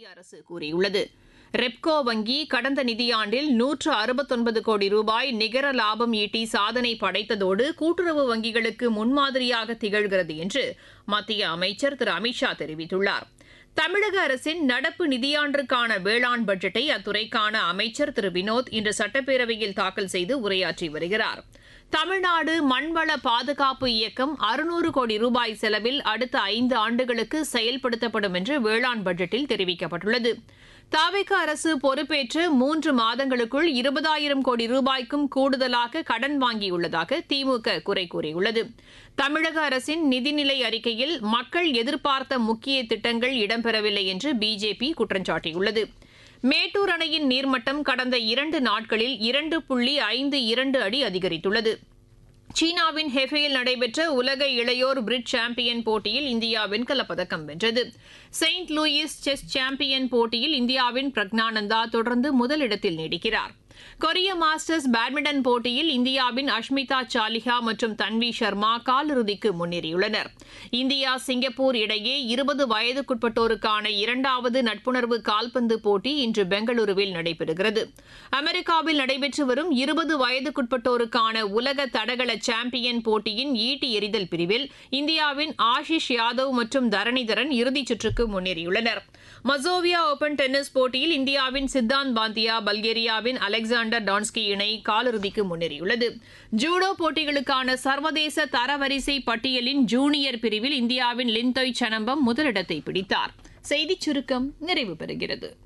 மத்திய அரசு கூறியுள்ளது ரெப்கோ வங்கி கடந்த நிதியாண்டில் நூற்று அறுபத்தொன்பது கோடி ரூபாய் நிகர லாபம் ஈட்டி சாதனை படைத்ததோடு கூட்டுறவு வங்கிகளுக்கு முன்மாதிரியாக திகழ்கிறது என்று மத்திய அமைச்சர் திரு அமித்ஷா தெரிவித்துள்ளார் தமிழக அரசின் நடப்பு நிதியாண்டிற்கான வேளாண் பட்ஜெட்டை அத்துறைக்கான அமைச்சர் திரு வினோத் இன்று சட்டப்பேரவையில் தாக்கல் செய்து உரையாற்றி வருகிறார் தமிழ்நாடு மண்வள பாதுகாப்பு இயக்கம் அறுநூறு கோடி ரூபாய் செலவில் அடுத்த ஐந்து ஆண்டுகளுக்கு செயல்படுத்தப்படும் என்று வேளாண் பட்ஜெட்டில் தெரிவிக்கப்பட்டுள்ளது தாவேக அரசு பொறுப்பேற்று மூன்று மாதங்களுக்குள் இருபதாயிரம் கோடி ரூபாய்க்கும் கூடுதலாக கடன் வாங்கியுள்ளதாக திமுக குறை கூறியுள்ளது தமிழக அரசின் நிதிநிலை அறிக்கையில் மக்கள் எதிர்பார்த்த முக்கிய திட்டங்கள் இடம்பெறவில்லை என்று பிஜேபி குற்றம் சாட்டியுள்ளது மேட்டூர் அணையின் நீர்மட்டம் கடந்த இரண்டு நாட்களில் இரண்டு புள்ளி ஐந்து இரண்டு அடி அதிகரித்துள்ளது சீனாவின் ஹெஃபேயில் நடைபெற்ற உலக இளையோர் பிரிட் சாம்பியன் போட்டியில் இந்தியா வெண்கலப் பதக்கம் வென்றது செயின்ட் லூயிஸ் செஸ் சாம்பியன் போட்டியில் இந்தியாவின் பிரக்னானந்தா தொடர்ந்து முதலிடத்தில் நீடிக்கிறார் கொரிய மாஸ்டர்ஸ் பேட்மிண்டன் போட்டியில் இந்தியாவின் அஷ்மிதா சாலிஹா மற்றும் தன்வி சர்மா காலிறுதிக்கு முன்னேறியுள்ளனர் இந்தியா சிங்கப்பூர் இடையே இருபது வயதுக்குட்பட்டோருக்கான இரண்டாவது நட்புணர்வு கால்பந்து போட்டி இன்று பெங்களூருவில் நடைபெறுகிறது அமெரிக்காவில் நடைபெற்று வரும் இருபது வயதுக்குட்பட்டோருக்கான உலக தடகள சாம்பியன் போட்டியின் ஈட்டி எறிதல் பிரிவில் இந்தியாவின் ஆஷிஷ் யாதவ் மற்றும் தரணிதரன் இறுதிச் சுற்றுக்கு முன்னேறியுள்ளனர் மசோவியா ஓபன் டென்னிஸ் போட்டியில் இந்தியாவின் சித்தாந்த் பாந்தியா பல்கேரியாவின் அலெக்சாண்டர் டான்ஸ்கி இணை காலிறுதிக்கு முன்னேறியுள்ளது ஜூடோ போட்டிகளுக்கான சர்வதேச தரவரிசை பட்டியலின் ஜூனியர் பிரிவில் இந்தியாவின் லிந்தோய் சனம்பம் முதலிடத்தை பிடித்தார் செய்திச் சுருக்கம் நிறைவு பெறுகிறது